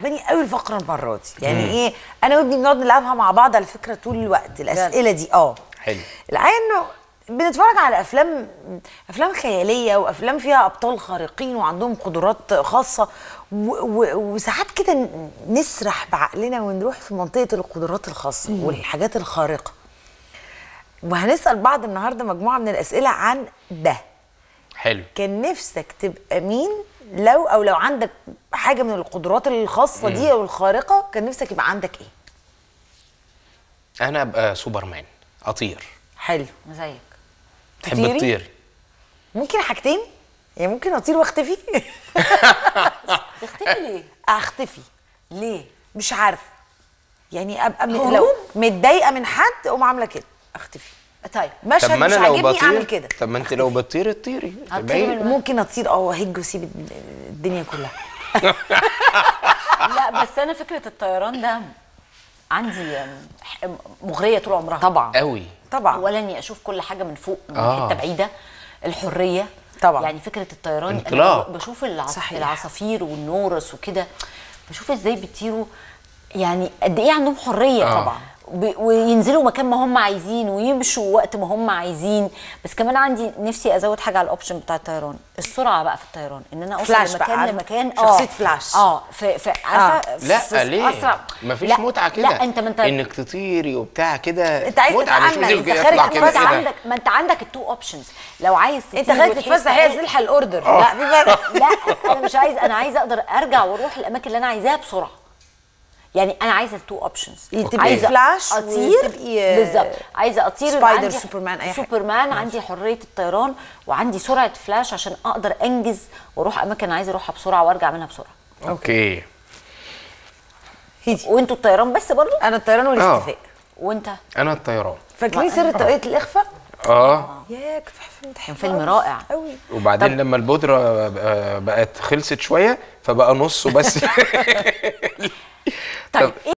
عجباني قوي الفقره المره دي يعني ايه انا وابني بنقعد نلعبها مع بعض على فكره طول الوقت الاسئله دي اه حلو. الحقيقه انه بنتفرج على افلام افلام خياليه وافلام فيها ابطال خارقين وعندهم قدرات خاصه و- و- وساعات كده ن- نسرح بعقلنا ونروح في منطقه القدرات الخاصه والحاجات الخارقه وهنسال بعض النهارده مجموعه من الاسئله عن ده حلو كان نفسك تبقى مين لو او لو عندك حاجه من القدرات الخاصه دي او الخارقه كان نفسك يبقى عندك ايه انا ابقى سوبرمان اطير حلو زيك تحب تطيري؟ تطير ممكن حاجتين يعني ممكن اطير واختفي تختفي ليه؟ اختفي ليه؟ مش عارفه يعني ابقى من هروب؟ لو متضايقه من حد اقوم عامله كده اختفي طيب مشهد طب ما مش انا لو عاجبني اعمل بطير كده طب ما انت لو بتطيري تطيري هتطيري بعيد. من- ممكن اطير اه واهج واسيب الد- الدنيا كلها لا بس انا فكره الطيران ده عندي أم، ح- مغريه طول عمرها طبعا قوي طبعا اولا اني اشوف كل حاجه من فوق من آه. حته بعيده الحريه طبعا. يعني فكره الطيران انطلاق. انا بشوف العص... صحيح. العصافير والنورس وكده بشوف ازاي بيطيروا يعني قد ايه عندهم حريه آه. طبعا ب... وينزلوا مكان ما هم عايزين ويمشوا وقت ما هم عايزين بس كمان عندي نفسي ازود حاجه على الاوبشن بتاع الطيران السرعه بقى في الطيران ان انا اوصل فلاش بقى، لمكان عارف؟ لمكان شخصية فلاش. اه في في عارفه في- لا في ليه أسرع. مفيش لا، متعه كده لا انت ما انت انك تطيري وبتاع كده أنت عايز متعه مش تتأمل، لازم أنت كده خارج يطلع تتفسح كده ما انت كده. عندك ما انت عندك التو اوبشنز لو عايز انت تطير خارج وتعيش تتفسح هي حياة- تلحق الاوردر لا في فرق لا انا مش عايز انا عايزه اقدر ارجع واروح الاماكن اللي انا عايزاها بسرعه يعني انا عايزه التو اوبشنز تبقي عايزه فلاش اطير وتبقي، آه، بالظبط عايزه اطير يبقى سبايدر، عندي سوبرمان، أي حاجة. سوبرمان عندي حريه الطيران وعندي سرعه فلاش عشان اقدر انجز واروح اماكن انا عايزه اروحها بسرعه وارجع منها بسرعه اوكي هيدي وانتوا الطيران بس برضو انا الطيران والاختفاء وانت انا الطيران فاكرين سر طاقية الاخفاء اه يا كنت بحب الفيلم ده كان فيلم رائع قوي وبعدين لما البودره بقى- بقت خلصت شويه فبقى نصه بس طيب